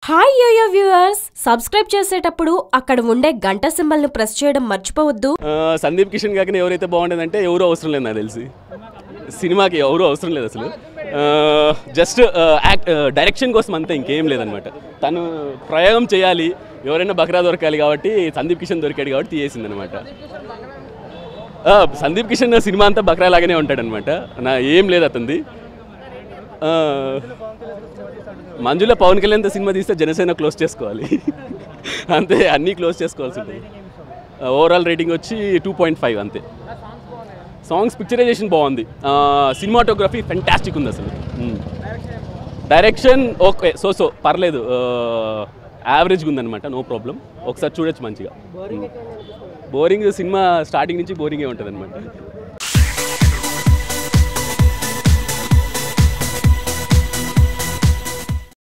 hi yo-yo viewers subscribe చేసేటప్పుడు అక్కడ ఉండే గంట సింబల్ను ప్రెస్ చేయడం మర్చిపోవద్దు ఆ, సందీప్ కిషన్ కాకనే ఎవరైతే బాగుండేదంటే ఎవరు అవసరం లేదు నాకు తెలిసి సినిమాకి ఎవరు అవసరం లేదు అసలు జస్ట్ యాక్ట్ డైరెక్షన్ కోసం అంతే ఇంకేం లేదనమాట తను ప్రయోగం చేయాలి ఎవరైనా బక్రా దొరకాలి కాబట్టి సందీప్ కిషన్ దొరికాడు కాబట్టి తీయేసింది అనమాట సందీప్ కిషన్ సినిమా అంతా బక్రా లాగానే ఉంటాడనమాట నా ఏం లేదు అతనిది ఆ, మంజుల పవన్ కళ్యాణ్తో సినిమా తీస్తే జనసేన క్లోజ్ చేసుకోవాలి అంతే అన్నీ క్లోజ్ చేసుకోవాల్సి ఉంటుంది ఓవరాల్ రేటింగ్ వచ్చి టూ పాయింట్ ఫైవ్ అంతే సాంగ్స్ పిక్చరైజేషన్ బాగుంది సినిమాటోగ్రఫీ ఫెంటాస్టిక్ ఉంది అసలు డైరెక్షన్ ఓకే సో సో పర్లేదు యావరేజ్గా ఉందన్నమాట నో ప్రాబ్లం ఒకసారి చూడొచ్చు మంచిగా బోరింగ్ సినిమా స్టార్టింగ్ నుంచి బోరింగే ఉంటుంది అనమాట